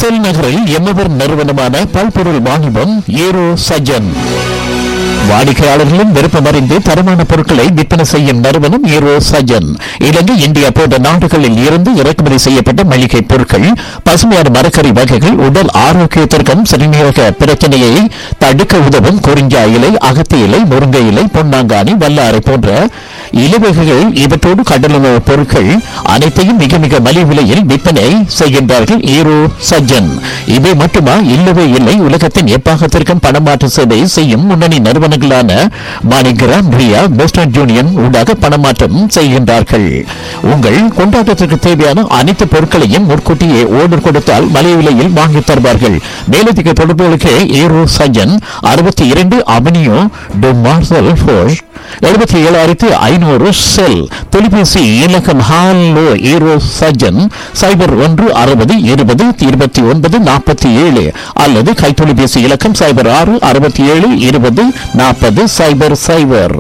செல் நகரில் எம்மவர் நிறுவனமான பல்பொருள் வாணிபம் ஏரோ சஜன் வாடிக்கையாளர்களும் விருப்பமறிந்து தரமான பொருட்களை விற்பனை செய்யும் நிறுவனம் ஏரோ சஜன் இலங்கை இந்தியா போன்ற நாடுகளில் இருந்து இறக்குமதி செய்யப்பட்ட மளிகை பொருட்கள் பசுமையான மரக்கறி வகைகள் உடல் ஆரோக்கியத்திற்கும் சிறுநீரக பிரச்சனையை தடுக்க உதவும் குறிஞ்சா இலை அகத்தி இலை முருங்கை இலை பொன்னாங்கானி வல்லாரை போன்ற இலவகைகள் இவற்றோடு கடலுணவு பொருட்கள் அனைத்தையும் மிக மிக மலிவு விலையில் விற்பனை செய்கின்றார்கள் ஈரோ சஜ்ஜன் இவை மட்டுமா இல்லவே இல்லை உலகத்தின் எப்பாகத்திற்கும் பணமாற்று சேவை செய்யும் முன்னணி நிறுவனங்களான மாணிகிராம் ரியா வெஸ்டர்ன் யூனியன் ஊடாக பணமாற்றம் செய்கின்றார்கள் உங்கள் கொண்டாட்டத்திற்கு தேவையான அனைத்து பொருட்களையும் முன்கூட்டியே ஓர்டர் கொடுத்தால் மலிவு விலையில் வாங்கித் தருவார்கள் மேலதிக தொடர்புகளுக்கு ஈரோ சஜ்ஜன் அறுபத்தி இரண்டு அவனியோ டு மார்சல் ஃபோஷ் எழுபத்தி ஏழாயிரத்தி ஐநூறு செல் தொலைபேசி இலக்கம் ஹாலோ ஈரோ சஜன் சைபர் ஒன்று அறுபது இருபது இருபத்தி ஒன்பது நாற்பத்தி ஏழு அல்லது கைத்தொலைபேசி இலக்கம் சைபர் ஆறு அறுபத்தி ஏழு இருபது நாற்பது சைபர் சைபர்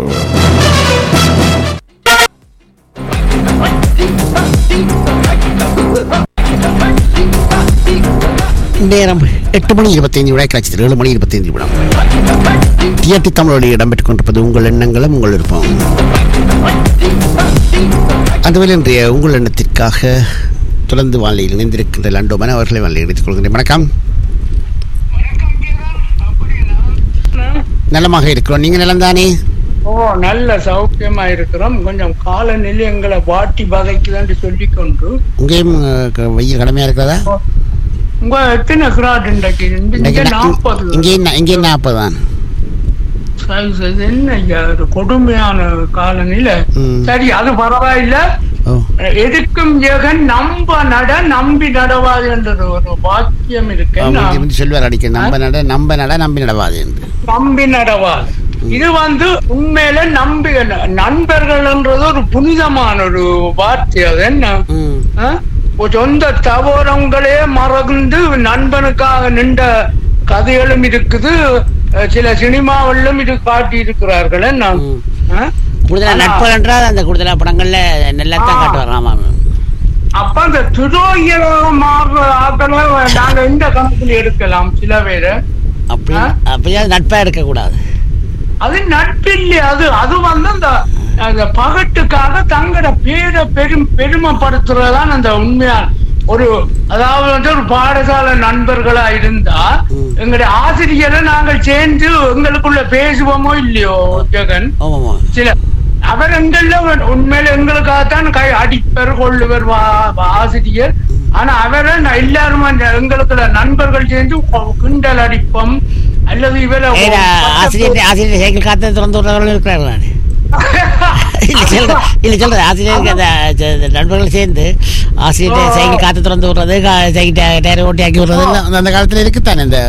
நேரம் எட்டு மணி இருபத்தைந்து விட கிடைச்சது ஏழு மணி இருபத்தைந்து நிமிடம் டிஆர்டி தமிழோடு இடம்பெற்றுக் கொண்டிருப்பது உங்கள் எண்ணங்களும் உங்கள் விருப்பம் அந்த வேலை இன்றைய உங்கள் எண்ணத்திற்காக தொடர்ந்து வானிலையில் இணைந்திருக்கின்ற லண்டோமன் அவர்களை வானிலை எடுத்துக் கொள்கிறேன் வணக்கம் நலமாக இருக்கிறோம் நீங்கள் நலம்தானே ஓ நல்ல சௌக்கியமா இருக்கிறோம் கொஞ்சம் காலநிலை எங்களை வாட்டி வதைக்குதுன்னு சொல்லி கொண்டு உங்கேயும் அஹ், க- வெயில் கடமையாக இருக்கிறதா உங்க எத்தனை கிராட் இன்றைக்கு இங்க இன்றைக்கு நா- நாற்பது இங்கேயும் நா- இங்கேயும் நாற்பது தான் சரி, சரி. என்ன ஐயா, ஒரு கொடுமையான காலநிலை ம். சரி அது பரவாயில்ல ஓ எதுக்கும் ஜெகன் நம்ப நட நம்பி நடவாது என்ற ஒரு வாக்கியம் இருக்கு அவங்க நான் வந்து சொல்வார் அடிக்க நம்ப நட நம்ப நட நம்பி நடவாது என்று நம்பி நடவாது இது வந்து உண்மையில நம்பி நண்பர்கள்ன்றது ஒரு புனிதமான ஒரு வார்த்தை அது என்ன ம் ஆ? ஒரு சொந்த தவறங்களே மறந்து நண்பனுக்காக நின்ற கதைகளும் இருக்குது அஹ் சில சினிமாவிலும் இது காட்டி இருக்கிறார்கள் என்ன ம். ஆ? கூடுதலா ஆனா, நட்பு என்றால் அந்த கூடுதலா படங்கள்ல நல்லா தான் ஆ. காட்டுவார் ஆமாம் அப்ப அந்த துரோகியாக மாறுற ஆட்களை நாங்க இந்த கணக்கில் எடுக்கலாம் சில பேரு அப்படி ஆ? அப்படியே நட்பா இருக்கக்கூடாது அது நட்பில்லை அது அது வந்து அந்த அந்த பகட்டுக்காக தங்களோட பேரை பெரும் பெருமைப்படுத்துறதுதான் அந்த உண்மையான ஒரு அதாவது வந்து ஒரு பாடசாலை நண்பர்களா இருந்தா ம். எங்களுடைய ஆசிரியரை நாங்கள் சேர்ந்து எங்களுக்குள்ள பேசுவோமோ இல்லையோ ஜெகன் ஆமாம் ஆமாம் சில அவர் எங்கள்ல உண்மையில எங்களுக்காகத்தான் கை அடிப்பர் கொள்ளுவர் வா- வா- ஆசிரியர் ஆனா அவரை நான் எல்லாரும் அந்த எங்களுக்குள்ள நண்பர்கள் சேர்ந்து கொ- கிண்டல் அடிப்போம் அல்லது இவரை ஏடா, ஆசிரியர் ஆசிரியர் சைக்கிள் காத்து திறந்து விடுறவர்கள் இருக்கிறார்கள் இல்ல சொல்ற இல்ல சொல்ற ஆசிரியருக்கு அந்த ச- இந்த நண்பர்கள் சேர்ந்து ஆசிரியர் சைக்கிள் காத்து திறந்து விடுறது கா- சைக்கிள் டயர் ஓட்டி ஆக்கி விடுறது அந்த- அந்த காலத்துல இருக்குத்தானே இந்த